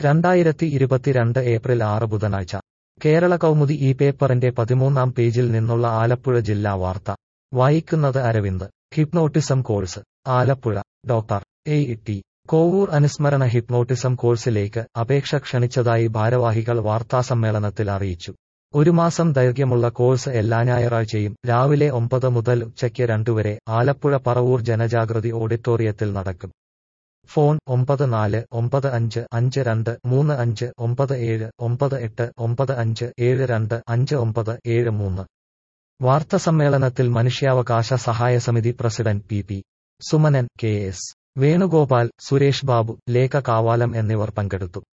രണ്ടായിരത്തി ഇരുപത്തിരണ്ട് ഏപ്രിൽ ആറ് ബുധനാഴ്ച കേരള കൗമുദി ഈ പേപ്പറിന്റെ പതിമൂന്നാം പേജിൽ നിന്നുള്ള ആലപ്പുഴ ജില്ലാ വാർത്ത വായിക്കുന്നത് Aravind hypnotism course Alappuzha doctor A T Kovoor അനുസ്മരണ ഹിപ്നോട്ടിസം കോഴ്സിലേക്ക് അപേക്ഷ ക്ഷണിച്ചതായി ഭാരവാഹികൾ വാർത്താസമ്മേളനത്തിൽ അറിയിച്ചു ഒരു മാസം ദൈർഘ്യമുള്ള കോഴ്സ് എല്ലാ ഞായറാഴ്ചയും രാവിലെ ഒമ്പത് മുതൽ ഉച്ചയ്ക്ക് രണ്ടുവരെ ആലപ്പുഴ പറവൂർ ജനജാഗൃതി ഓഡിറ്റോറിയത്തിൽ നടക്കും ഫോൺ ഒമ്പത് നാല് ഒമ്പത് അഞ്ച് അഞ്ച് രണ്ട് മൂന്ന് അഞ്ച് ഒമ്പത് ഏഴ് ഒമ്പത് എട്ട് ഒമ്പത് അഞ്ച് ഏഴ് രണ്ട് അഞ്ച് ഒമ്പത് ഏഴ് മൂന്ന് വാർത്തസമ്മേളനത്തിൽ മനുഷ്യാവകാശ സഹായ സമിതി president P P Sumanan K S Venugopal Suresh Babu Lekha Kavalam എന്നിവർ പങ്കെടുത്തു